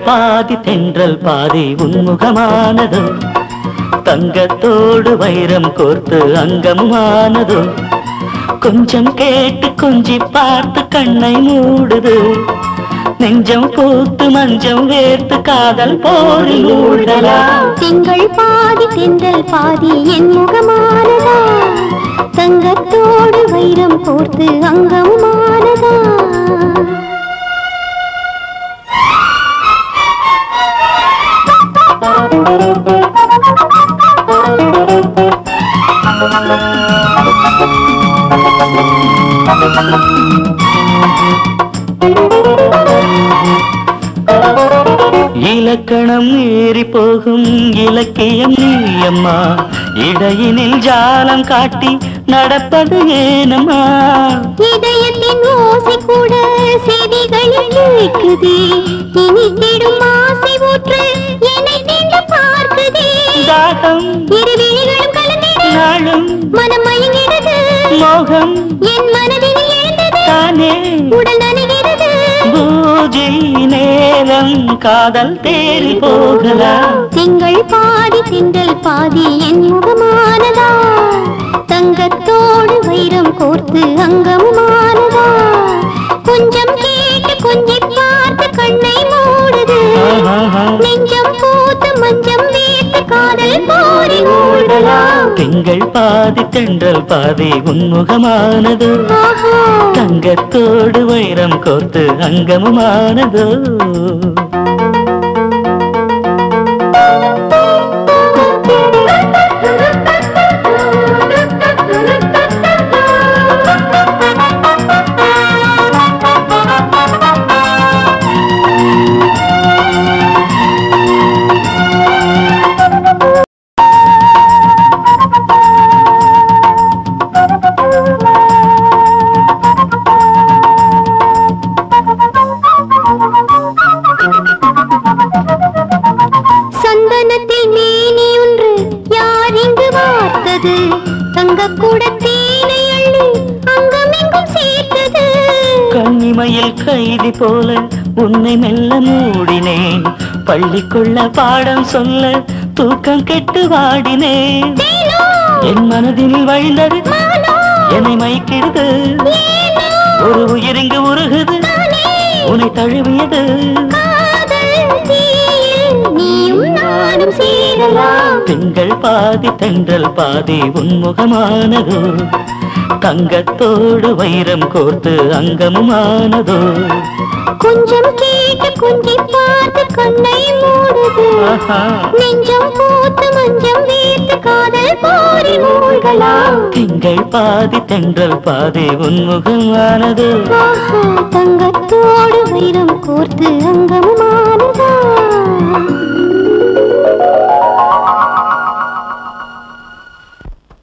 பாதி தென்றல் பாதி உன்முகமானதோ தங்கத்தோடு வைரம் கோர்த்து அங்கமானதோ கொஞ்சம் கேட்டு கொஞ்சி பார்த்து கண்ணை மூடுது நெஞ்சம் பூத்து மஞ்சம் வேர்த்து காதல் போரில் மூழ்கலாம் திங்கள் பாதி தென்றல் பாதி என் முகமானதா தங்கத்தோடு வைரம் கோர்த்து அங்கமானதா இலக்கணம் மீறி போகும் இலக்கியம் நீயம்மா இடையினில் ஜாலம் காட்டி நடப்பது ஏனம்மா இதயத்தின் ஓசை கூட செவிகளில் கேட்குதே இனி தேடும் ஆசை ஊற்று என்னை தீண்ட பார்க்குதே தாகம் இரு விழிகளும் கலந்திட நாளும் மனம் மயங்கிடுது மோகம் என் மனதில் எழுந்தது தானே உடல் நனைகிறது பூஜை நேரம் காதல் தேறி போகலாம் திங்கள் பாதி திங்கள் பாதி என் முகமானதா தங்கத்தோடு வைரம் கோர்த்து அங்கமானதா கொஞ்சம் கேட்டு கொஞ்சி பார்த்து கண்ணை மூடுது ஆஹா. நெஞ்சம் பூத்து மஞ்சம் வேத்து காதல் போரி மூடலாம் திங்கள் பாதி தென்றல் பாதி உன்முகமானது ஆஹா தங்கத்தோடு வைரம் கோர்த்து அங்கமுமானதோ சந்தனத்தில் மேனி ஒன்று யார் இங்கு வார்த்தது தங்க கூட தேனை அள்ளி அங்கமெங்கும் சேர்த்தது கன்னிமையில் கைதி போல உன்னை மெல்ல மூடினேன் பள்ளிக்குள்ள பாடம் சொல்ல தூக்கம் கெட்டு வாடினேன் தேனோ, என் மனதில் வழிந்தது மானோ, என்னை மயக்கிடுது ஏனோ, ஒரு உயிரிங்கு உருகுது தானே, உன்னை தழுவியது காதல் தீயில் நீயும் நானும் சேரலாம் திங்கள் பாதி தென்றல் பாதி உன்முகமானதோ தங்கத்தோடு வைரம் கோர்த்து அங்கமுமானதோ கொஞ்சம் கேட்டு கொஞ்சி பார்த்து கண்ணை மூடுது ஆஹா. நெஞ்சம் பூத்து மஞ்சம் வேத்து காதல் போரி மூழ்கலாம் திங்கள் பாதி தென்றல் பாதி உன்முகமானதோ ஆஹா, தங்கத்தோடு வைரம் கோர்த்து அங்கமானதா